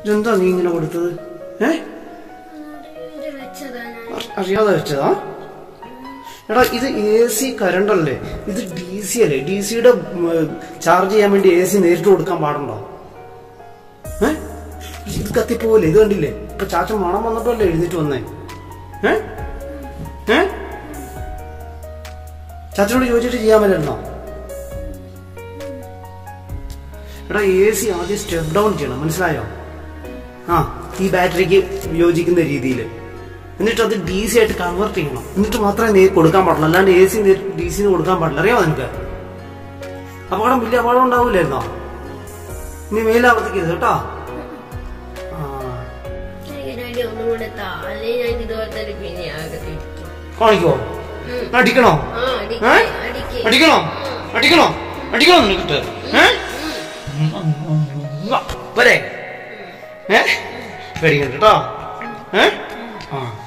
ഇതെന്താ നീ ഇങ്ങനെ കൊടുത്തത് ഏ ഇത് വെച്ചതാ ഞാൻ അറി- അറിയാതെ വെച്ചതാ എടാ ഇത് എ സി കറണ്ട് അല്ലേ ഇത് ഡി സി അല്ലേ ഡി സിയുടെ ചാർജ് ചെയ്യാൻ വേണ്ടി എ സി നേരിട്ട് കൊടുക്കാൻ പാടുണ്ടോ ഏ ഇത് കത്തിപ്പോവില്ലേ ഇത് കണ്ടില്ലേ ഇപ്പൊ ചാച്ച മണം വന്നപ്പോഴല്ലേ എഴുന്നേറ്റ് വന്നേ ഏ ഏ ചാച്ചനോട് ചോദിച്ചിട്ട് ചെയ്യാൻ പറ്റുന്നോ എടാ എ സി ആദ്യം സ്റ്റെപ്പ് ഡൗൺ ചെയ്യണം മനസ്സിലായോ ആ ഈ ബാറ്ററിക്ക് യോജിക്കുന്ന രീതിയിൽ എന്നിട്ട് അത് ഡി സി ആയിട്ട് കൺവേർട്ട് ചെയ്യണം എന്നിട്ട് മാത്രമേ നീ കൊടുക്കാൻ പാടുള്ളൂ അല്ലാണ്ട് എ സി ഡി സിന്ന് കൊടുക്കാൻ പാടില്ല അറിയാമോ നിനക്ക് അപകടം വലിയ അപകടം ഉണ്ടാവില്ലായിരുന്നോ നീ മേലാവർത്തിക്കരുത് കേട്ടോ ആ എനിക്ക് വേണ്ടി ഒന്നും കൂടെ താ അല്ലെങ്കിൽ ഞാൻ ഇതുപോലെ തന്നെ പിന്നെ ആകത്തിരിക്കും കാണിക്കോ അടിക്കണോ ആ അടിക്ക് ഏ? അടിക്ക് അടിക്കണോ അടിക്കണോ അടിക്കണോ നിനക്കിട്ട് ഏ വരെ ഏ പേടിക്കണ്ട കേട്ടോ ഏ ആ